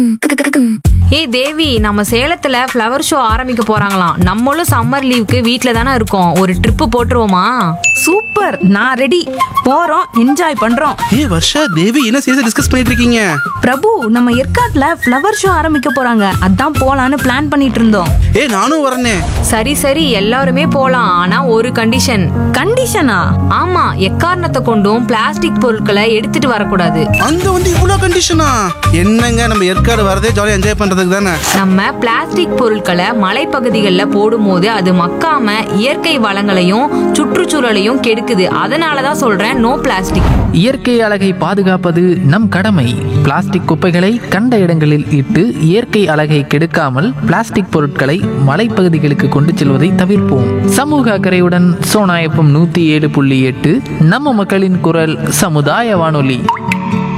ஏய் தேவி நம்ம சேலத்துல ஃப்ளவர் ஷோ ஆரம்பிக்க போறாங்களாம் நம்மளும் சம்மர் லீவுக்கு வீட்ல தானே இருக்கோம் ஒரு ட்ரிப்பு போட்டுருவோமா சூப்பர் நான் ரெடி போறோம் என்ஜாய் பண்றோம் ஏ வர்ஷா தேவி என்ன சீரியஸா டிஸ்கஸ் பண்ணிட்டு இருக்கீங்க பிரபு நம்ம ஏற்காட்ல ஃப்ளவர் ஷோ ஆரம்பிக்க போறாங்க அதான் போலான்னு பிளான் பண்ணிட்டு இருந்தோம் ஏ நானும் வரனே சரி சரி எல்லாருமே போலாம் ஆனா ஒரு கண்டிஷன் கண்டிஷனா ஆமா எக்காரணத்தை கொண்டும் பிளாஸ்டிக் பொருட்களை எடுத்துட்டு வரக்கூடாது அங்க வந்து இவ்வளோ கண்டிஷனா என்னங்க நம்ம ஏற்காடு வரதே ஜாலியாக என்ஜாய் பண்றதுக்கு தானே நம்ம பிளாஸ்டிக் பொருட்களை மலைப்பகுதிகளில் போடும்போது அது மக்காம இயற்கை வளங்களையும் சுற்றுச்சூழலையும் கெடுக்குது அதனால தான் சொல்றேன் நோ பிளாஸ்டிக் இயற்கை அழகை பாதுகாப்பது நம் கடமை பிளாஸ்டிக் குப்பைகளை கண்ட இடங்களில் இட்டு இயற்கை அழகை கெடுக்காமல் பிளாஸ்டிக் பொருட்களை மலைப்பகுதிகளுக்கு கொண்டு செல்வதை தவிர்ப்போம் சமூக அக்கறையுடன் சோனாயப்பம் நூத்தி ஏழு புள்ளி எட்டு நம்ம மக்களின் குரல் சமுதாய வானொலி